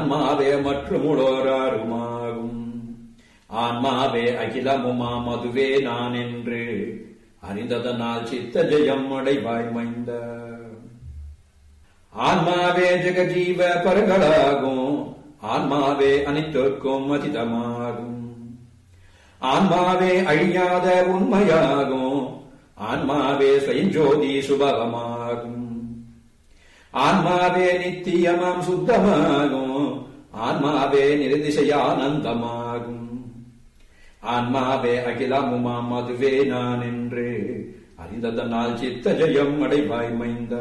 ஆன்மாவே மற்றுமுளோராருமாகும் ஆன்மாவே அகிலமுமாம் அதுவே நான் என்று அறிந்ததனால் சித்த ஜெயம் அடைவாய் மைந்த ஆன்மாவே ஜெகஜீவ பரகளாகும் ஆன்மாவே அனைத்திற்கும் அதிதமாகும் ஆன்மாவே அழியாத உண்மையாகும் ஆன்மாவே ஸ்வயஞ்சோதி சுபவமாகும் ஆன்மாவே நித்தியமாம் சுத்தமாகும் ஆன்மாவே நிர்திசையானந்தமாகும் ஆன்மாவே அகிலமுமாம் அதுவே நான் என்று அறிந்ததனால் சித்த ஜெயம் அடைவாய் மைந்த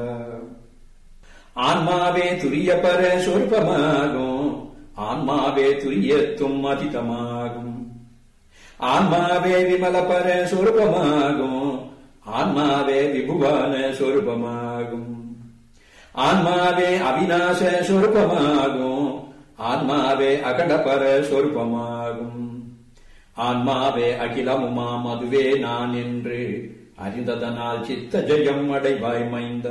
ஆன்மாவே துரிய பர சொற்பமாகும் ஆன்மாவே துரியத்தும் அதிதமாகும் ஆன்மாவே விமல பர சொருபமாகும் ஆன்மாவே விபுவான சொருபமாகும் ஆன்மாவே அவிநாச சொருபமாகும் ஆன்மாவே அகண்டபர சொருபமாகும் ஆன்மாவே அகிலமுமாம் அதுவே நான் என்று அறிந்ததனால் சித்த ஜெயம் அடைவாய் மைந்த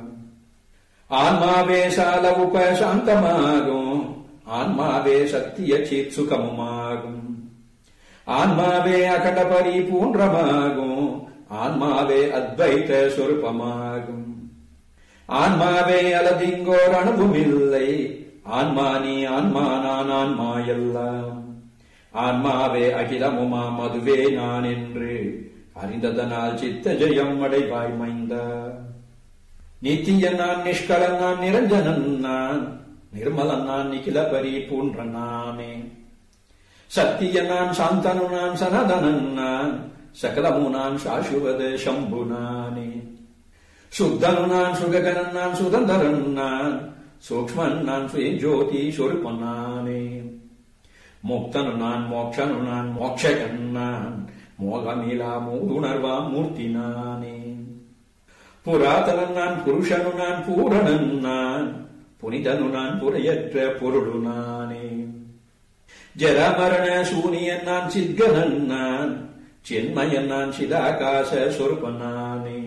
ஆன்மாவே சால உப சாந்தமாகும் ஆன்மாவே சத்திய சித் சுகமுமாகும் ஆன்மாவே அகண்ட பரிபூன்றமாகும் ஆன்மாவே அத்வைத சொருபமாகும் ஆன்மாவே அலதிங்கோர் அனுபவமில்லை ஆன்மா நீ ஆன்மா நான் ஆன்மா எல்லாம் ஆன்மாவே அகிலமுமாம் அதுவே நான் என்று அறிந்ததனால் சித்த ஜெயம் அடைவாய் மைந்த நித்திய நான் நிஷ்கலன் நான் நிரஞ்சனன் நான் நிர்மலன் நான் நிகில பரிபூன்ற நானே சத்திய நான் சாந்தனு நான் சனதனன் நான் சகலமு நான் சாசுவத சம்பு நானே சுத்தனு நான் சுககனன் நான் சுதந்திரன் நான் சூக்மன் நான் சுயஜோதி சொருப்பன் நானே முக்தனு நான் மோக்ஷனு நான் மோக்ஷகன் நான் மோகமிலா மூதுணர்வா மூர்த்தி நானே புராதனன் நான் புருஷனு நான் பூரணன் நான் புனிதனு நான் புரையற்ற பொருளு நானே ஜரமரண சூனியன் நான் சித்கனன் நான் சின்மயன் நான் சிதாகாச சொருப்பன் நானே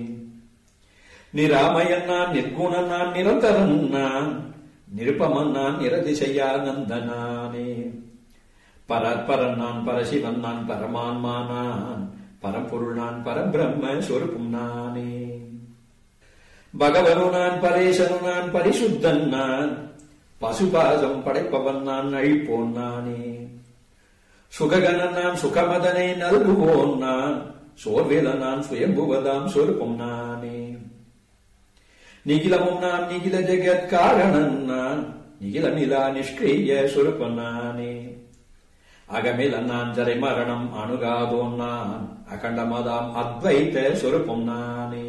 நிராமயன் நான் நிர்குணன் நான் நிரந்தரன் நான் நிருப்பமன் நான் நிரதிசையானந்த நானே பரற்பரன் நான் பரசிவன் நான் பரமான்மா நான் பரம்பொருள் நான் பரபிரம்ம சொருப்பும் நானே பகவனு நான் பரேசனு நான் பரிசுத்தன் நான் பசுபாசம் படைப்பவன் நான் அழிப்போன் நானே சுககனன் நான் சுகமதனை நல்குவோன் நான் சோர்வேல நான் சுயம்புவதாம் சொருப்பம் நானே நிகிலமும் நான் நிகில ஜெகத் காரணன் நான் நிகிலமிலா நிஷ்கிரிய சொருப்பன் நானே அகமில நான் ஜரை மரணம் அணுகாதோன் நான் அகண்டமதாம் அத்வைத்த சொருப்பம் நானே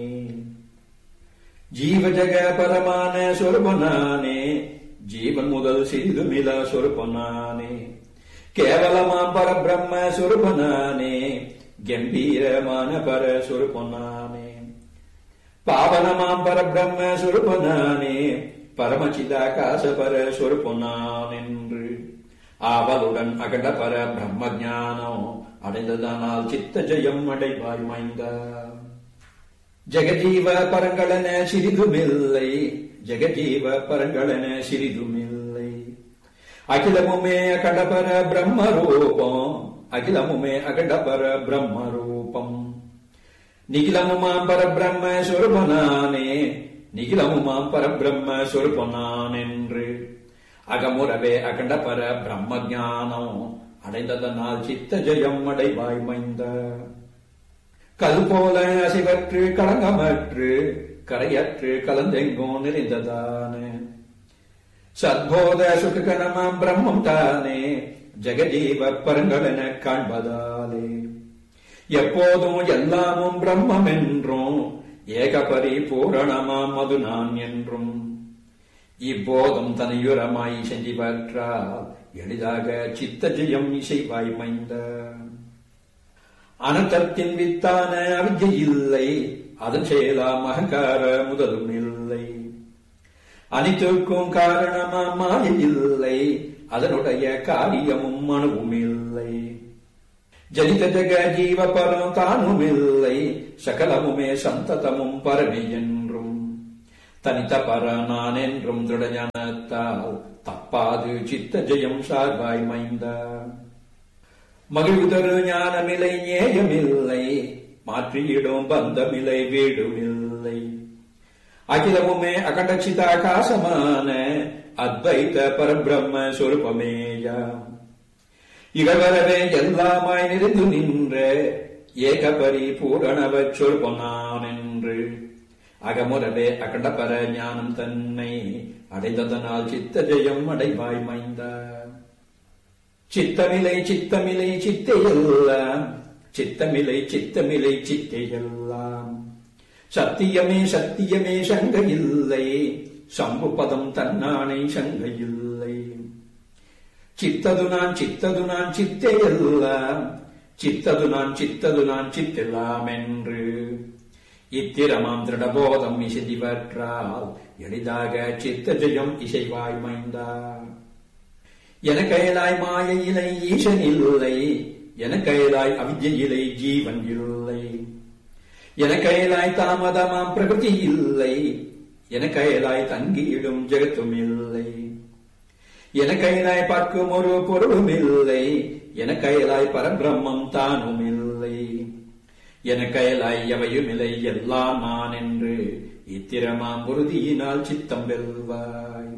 ஜீவ ஜக பரமான சொருபனானே ஜீவன் முதல் சிறிதுமில சொருபனானே கேவலமாம் பரபிரம்ம சொருபனானே கம்பீரமான பர சொருபனானே பாவனமாம் பரபிரம்ம சொருபனானே பரமச்சிதாகாச பர சொருபனான் என்று ஆவலுடன் அகண்ட பர பிரம்ம ஞானம் அடைந்ததனால் சித்த ஜெயம் அடைவாய் மைந்தா ஜெகஜீவ பரங்களன சிறிதுமில்லை ஜெகஜீவ பரங்களன சிறிதுமில்லை அகிலமுமே அகண்டபர பிரம்ம ரூபம் அகிலமுமே அகண்டபர பிரம்ம ரூபம் நிகிலமுமாம் பரபிரம்ம சொருபனானே நிகிலமுமாம் பரபிரம்ம சொருபனான் என்று அகமுறவே அகண்டபர பிரம்ம ஞானம் அடைந்ததனால் சித்த ஜெயம் அடைவாய் மைந்த கல் போல அசைவற்று களங்கமற்று கரையற்று கலந்தெங்கும் நிறைந்ததான சத்போத சுககனமாம் பிரம்மம் தானே ஜெகஜீவ பரங்களென காண்பதாலே எப்போதும் எல்லாமும் பிரம்மம் என்றும் ஏக பரிபூரணமாம் அது நான் என்றும் இப்போதும் தனியுரமாய் செஞ்சிவற்றால் எளிதாக சித்த ஜெயம் இசைவாய் மைந்த அனந்தத்தின் வித்தான அவிஜை இல்லை அதன் செயலாம் அகங்கார முதலும் இல்லை அனைத்திற்கும் காரணமா மாயை இல்லை அதனுடைய காரியமும் அணுவும் இல்லை ஜனித ஜக ஜீவ பரம் தானும் இல்லை சகலமுமே சந்ததமும் பரவி என்றும் தனித்த பர நான் என்றும் திருடஞானத்தால் தப்பாது சித்த ஜெயம் சார்பாய் மைந்தா மகிழ்வு தரு ஞானமில்லை நேயமில்லை மாற்றியிடும் பந்தமில்லை வீடுமில்லை அகிலமுமே அகண்டச்சிதாகாசமான அத்வைத பரபிரம்ம சொருபமேயாம் இகவரவே எல்லாமாய் நிறைந்து நின்ற ஏக பரிபூரணவ சொற்பொன்னான் என்று அகமுறவே அகண்டபர ஞானம் தன்னை அடைந்ததனால் சித்த ஜெயம் அடைவாய் மைந்தா சித்தமிலை சித்தமிலை சித்தையெல்லாம் சித்தமிலை சித்தமிலை சித்தையெல்லாம் சத்தியமே சத்தியமே சங்க இல்லை சம்பு பதம் தன்னானை சங்க இல்லை சித்தது நான் சித்தது நான் சித்தையெல்லாம் சித்தது நான் சித்தது நான் சித்தெல்லாம் என்று இத்திரமாம் திருடபோதம் இசைதிவற்றால் எளிதாக சித்த ஜெயம் இசைவாய் மைந்தார் என கையலாய் மாய இலை ஈசன் இல்லை என கையலாய் அவிஜயிலை ஜீவன் இல்லை என கையலாய் தாமதமாம் பிரகிருதி இல்லை என கையலாய் தங்கியிடும் ஜெகத்தும் இல்லை என கையலாய் பார்க்கும் ஒரு பொருளும் இல்லை என கையலாய் பரபிரம்மம் தானும் இல்லை என கையலாய் எவையும் இல்லை எல்லாம் நான் என்று இத்திரமாம் உறுதியினால் சித்தம் வெல்வாய்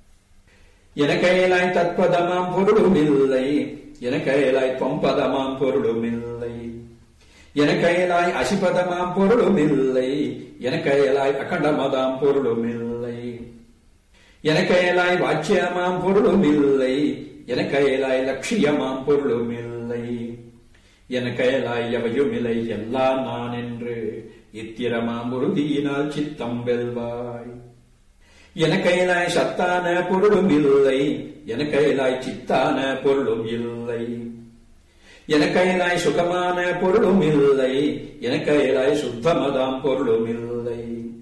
என கையலாய் தற்பதமாம் பொருளும் இல்லை என கையலாய் தொம்பதமாம் பொருளும் இல்லை என கையலாய் அசிபதமாம் பொருளும் இல்லை என கையலாய் அகண்டமதாம் பொருளும் இல்லை என கையலாய் வாச்சியமாம் பொருளும் இல்லை என கையலாய் லட்சியமாம் பொருளும் இல்லை என கையலாய் எவையும் இல்லை எல்லாம் நான் என்று இத்திரமாம் உறுதியினால் சித்தம் வெல்வாய் என கையலாய் சத்தான பொருளும் இல்லை என கையலாய் சித்தான பொருளும் இல்லை என கையலாய் சுகமான பொருளும் இல்லை என கையலாய் சுத்தமதாம் பொருளும் இல்லை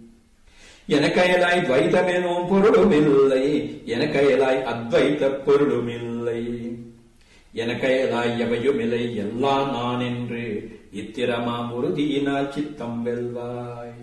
என கையலாய் துவைதமெனும் பொருளும் இல்லை என கையலாய் அத்வைத பொருளும் இல்லை என கையலாய் எவையும் இல்லை எல்லாம் நான் என்று இத்திரமாம் உறுதியினால் சித்தம் வெல்வாய்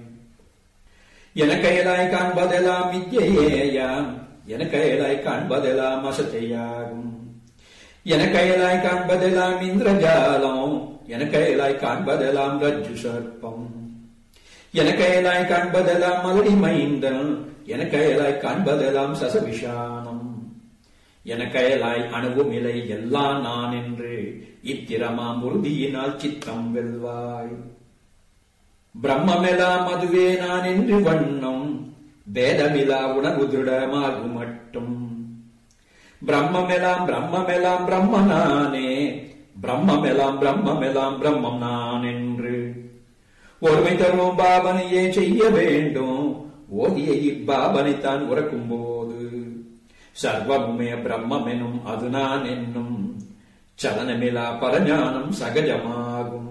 என கையலாய் காண்பதெல்லாம் மித்தியேயாம் என கையலாய் காண்பதெல்லாம் அசத்தையாகும் என கையலாய் காண்பதெல்லாம் இந்திரஜாலம் என கையலாய் காண்பதெல்லாம் ரஜ்ஜு சர்ப்பம் என கையலாய் காண்பதெல்லாம் மலடி மைந்தன் என கையலாய் காண்பதெல்லாம் சசவிஷானம் என கையலாய் அணுவும் இலை எல்லாம் நான் என்று இத்திரமாம் உறுதியினால் சித்தம் வெல்வாய் பிரம்மெல்லாம் அதுவே நான் என்று வண்ணம் வேதமிலா உணர்வு திருடமாகு மட்டும் பிரம்மெல்லாம் பிரம்மெல்லாம் பிரம்மனானே பிரம்மெல்லாம் பிரம்மெல்லாம் பிரம்மம் நான் என்று ஒருமை தரும் பாவனையே செய்ய வேண்டும் ஓதிய இப்பாவனைத்தான் உறக்கும் போது சர்வமுமே பிரம்மெனும் அது நான் என்னும் சலனமிலா பரஞானம் சகஜமாகும்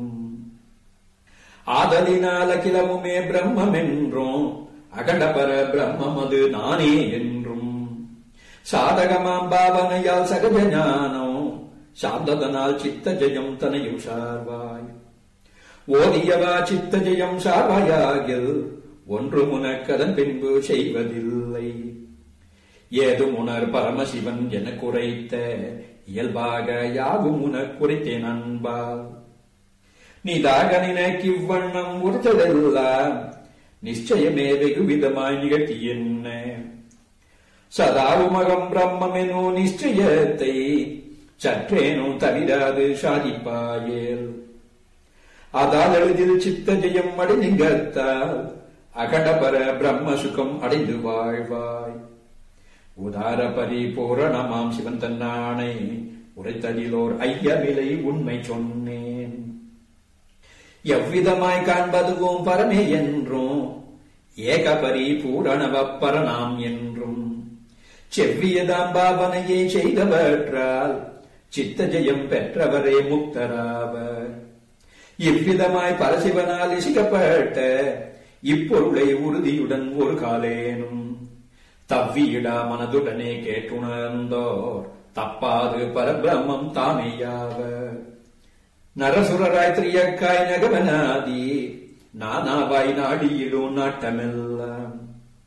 ஆதலினால் அகிலமுமே பிரம்மம் என்றும் அகண்டபர பிரம்மம் அது நானே என்றும் சாதகமாம் பாவனையால் சகஜ ஞானம் சாந்ததனால் சித்த ஜெயம் தனையும் சார்வாய் ஓதியவா சித்த ஜெயம் சார்வாயாகில் ஒன்று உனக்கதன் பின்பு செய்வதில்லை ஏதும் உணர் பரமசிவன் என குறைத்த இயல்பாக யாவும் உனக் குறைத்தேன் அன்பால் நீதாக நினைக்கிவ்வண்ணம் உறுத்ததெல்லாம் நிச்சயமே வெகு விதமாய் நிகழ்த்தி என்ன சதாவுமகம் பிரம்மெனோ நிச்சயத்தை சற்றேனோ தவிராது சாதிப்பாயேல் அதால் எளிதில் சித்த ஜெயம் அடைந்திங்கத்தால் அகடபர பிரம்ம சுகம் அடைந்து வாழ்வாய் உதார பரிபூரணமாம் சிவன் தன்னானை உரைத்ததிலோர் ஐயவிலை உண்மை சொன்னேன் எவ்விதமாய் காண்பதுவும் பரமே என்றும் ஏக பரிபூரணவ பரணாம் என்றும் செவ்வியதாம் பாவனையை செய்தவற்றால் சித்த ஜெயம் பெற்றவரே முக்தராவர் இவ்விதமாய் பரசிவனால் இசிக்கப்பட்ட இப்பொருளை உறுதியுடன் ஒரு காலேனும் தவ்வியிடா மனதுடனே கேட்டுணர்ந்தோர் தப்பாது பரபிரம்மம் தாமேயாவர் நரசுரராய் திரியக்காய் நகவனாதி நானாவாய் நாடியிடும் நாட்டமெல்லாம்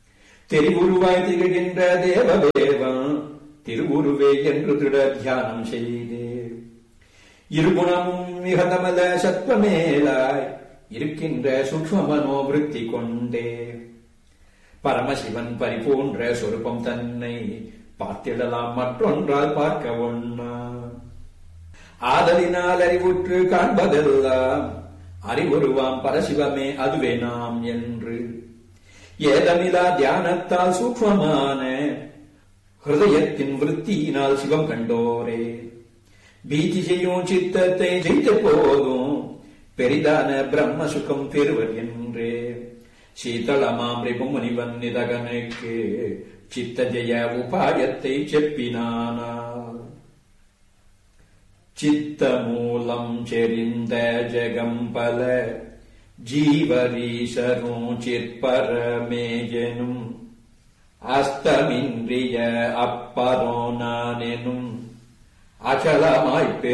தெரிவுருவாய் திகழ்கின்ற தேவதேவன் திருவுருவே என்று திட தியானம் செய்தே இருகுணமும் மிகதமல சத்வமேலாய் இருக்கின்ற சூக்ம மனோவிருத்தி கொண்டே பரமசிவன் பரிபூன்ற சொருபம் தன்னை பார்த்திடலாம் மற்றொன்றால் பார்க்க ஒண்ணா ஆதலினால் அறிவுற்று காண்பதெல்லாம் அறிவுருவாம் பரசிவமே அதுவே நாம் என்று ஏதமிலா தியானத்தால் சூக்மமான ஹிருதயத்தின் விருத்தியினால் சிவம் கண்டோரே பீதி செய்யும் சித்தத்தை ஜெயித்த போதும் பெரிதான பிரம்ம சுகம் பெறுவர் என்றே சீதளமாம் முனிவன் நிதகனுக்கு சித்த ஜெய உபாயத்தை செப்பினானால் சித்த மூலம் செறிந்த ஜெகம்பல ஜீவரீசரும் சிற்பரமேஜனும் அஸ்தமின்றிய அப்பரோ நானெனும் அச்சலமாய்ப்